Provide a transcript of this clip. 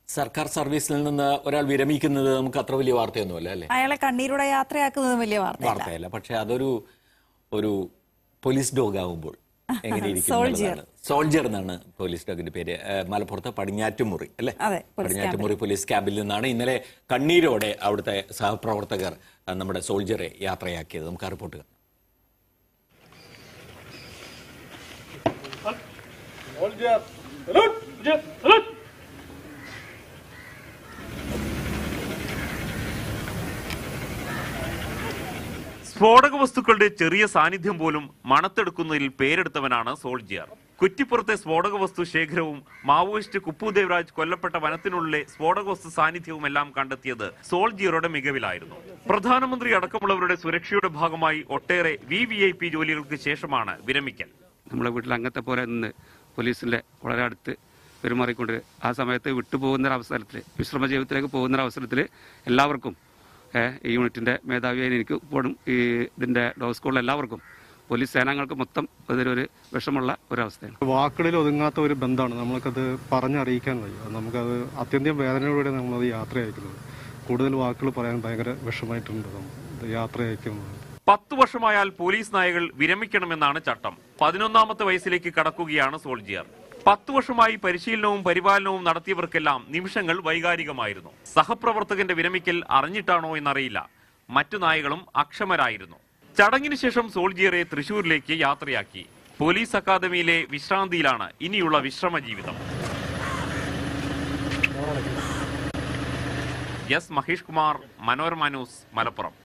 സർക്കാർ സർവീസിൽ നിന്ന് ഒരാൾ വിരമിക്കുന്നത് നമുക്ക് അത്ര വലിയ വാർത്തയൊന്നുമല്ല അല്ലേ അയാളെ കണ്ണീരുടെ യാത്രയാക്കുന്നത് വലിയ വാർത്തയല്ല വാർത്തയല്ല പക്ഷെ അതൊരു ഒരു പോലീസ് ഡോഗ് ആവുമ്പോൾ എങ്ങനെ ഇരിക്കും Soldier. എന്നുള്ളതാണ്. സോൾജർ എന്നാണ് പോലീസ് ഡോഗിന്റെ പേര് ഏഹ് മലപ്പുറത്ത് പടിഞ്ഞാറ്റുമുറി അല്ലെ അതെ, പോലീസ് പടിഞ്ഞാറ്റുമുറി പോലീസ് ക്യാമ്പിൽ നിന്നാണ് ഇന്നലെ കണ്ണീരോടെ അവിടുത്തെ സഹപ്രവർത്തകർ അഹ് നമ്മുടെ സോൾജറെ യാത്രയാക്കിയത് നമുക്ക് ആ റിപ്പോർട്ട് കാണാം Soldier, salute! Soldier, salute! സ്ഫോടക വസ്തുക്കളുടെ ചെറിയ സാന്നിധ്യം പോലും മണത്തെടുക്കുന്നതിൽ പേരെടുത്തവനാണ് സോൾജിയർ കുറ്റിപ്പുറത്തെ സ്ഫോടക വസ്തു ശേഖരവും മാവോയിസ്റ്റ് കുപ്പു ദേവരാജ് കൊല്ലപ്പെട്ട വനത്തിനുള്ളിലെ സ്ഫോടക വസ്തു സാന്നിധ്യവും എല്ലാം കണ്ടെത്തിയത് സോൾജിയറുടെ മികവിലായിരുന്നു പ്രധാനമന്ത്രി അടക്കമുള്ളവരുടെ സുരക്ഷയുടെ ഭാഗമായി ഒട്ടേറെ വി വി ഐ പി ജോലികൾക്ക് ശേഷമാണ് വിരമിക്കൽ നമ്മളെ വീട്ടിൽ അങ്ങനത്തെ പോലെ നിന്ന് പോലീസിന്റെ വളരെ അടുത്ത് പെരുമാറിക്കൊണ്ട് ആ സമയത്ത് വിട്ടുപോകുന്ന ഒരു അവസരത്തിൽ വിശ്രമ ജീവിതത്തിലേക്ക് പോകുന്ന ഒരു അവസരത്തിൽ എല്ലാവർക്കും ഏഹ്, ഈ യൂണിറ്റിന്റെ മേധാവിയായി എനിക്ക് ഇപ്പോഴും ഈ ഇതിന്റെ ഡോഗ് സ്കൂളിൽ എല്ലാവർക്കും പോലീസ് സേനാംഗങ്ങൾക്ക് മൊത്തം അതൊരു വിഷമുള്ള ഒരവസ്ഥയാണ് വാക്കുകളിൽ ഒതുങ്ങാത്ത ഒരു ബന്ധമാണ് നമ്മൾക്കത് പറഞ്ഞറിയിക്കാൻ വയ്യ നമുക്കത് അത്യന്തം വേദനയോടെ നമ്മളത് യാത്ര അയക്കുന്നത് കൂടുതൽ വാക്കുകൾ പറയാൻ ഭയങ്കര വിഷമായിട്ടുണ്ട് നമ്മൾ ഇത് യാത്ര അയക്കുന്നത് പത്തു വർഷമായാൽ പോലീസ് നായകൾ വിരമിക്കണമെന്നാണ് ചട്ടം പതിനൊന്നാമത്തെ വയസ്സിലേക്ക് കടക്കുകയാണ് സോൾജിയർ പത്തു വർഷമായി പരിശീലനവും പരിപാലനവും നടത്തിയവർക്കെല്ലാം നിമിഷങ്ങൾ വൈകാരികമായിരുന്നു സഹപ്രവർത്തകന്റെ വിരമിക്കൽ അറിഞ്ഞിട്ടാണോ എന്നറിയില്ല മറ്റു നായകളും അക്ഷമരായിരുന്നു ചടങ്ങിന് ശേഷം സോൾജിയറെ തൃശൂരിലേക്ക് യാത്രയാക്കി പോലീസ് അക്കാദമിയിലെ വിശ്രാന്തിയിലാണ് ഇനിയുള്ള വിശ്രമ ജീവിതം എസ് മഹേഷ് കുമാർ മനോരമ ന്യൂസ് മലപ്പുറം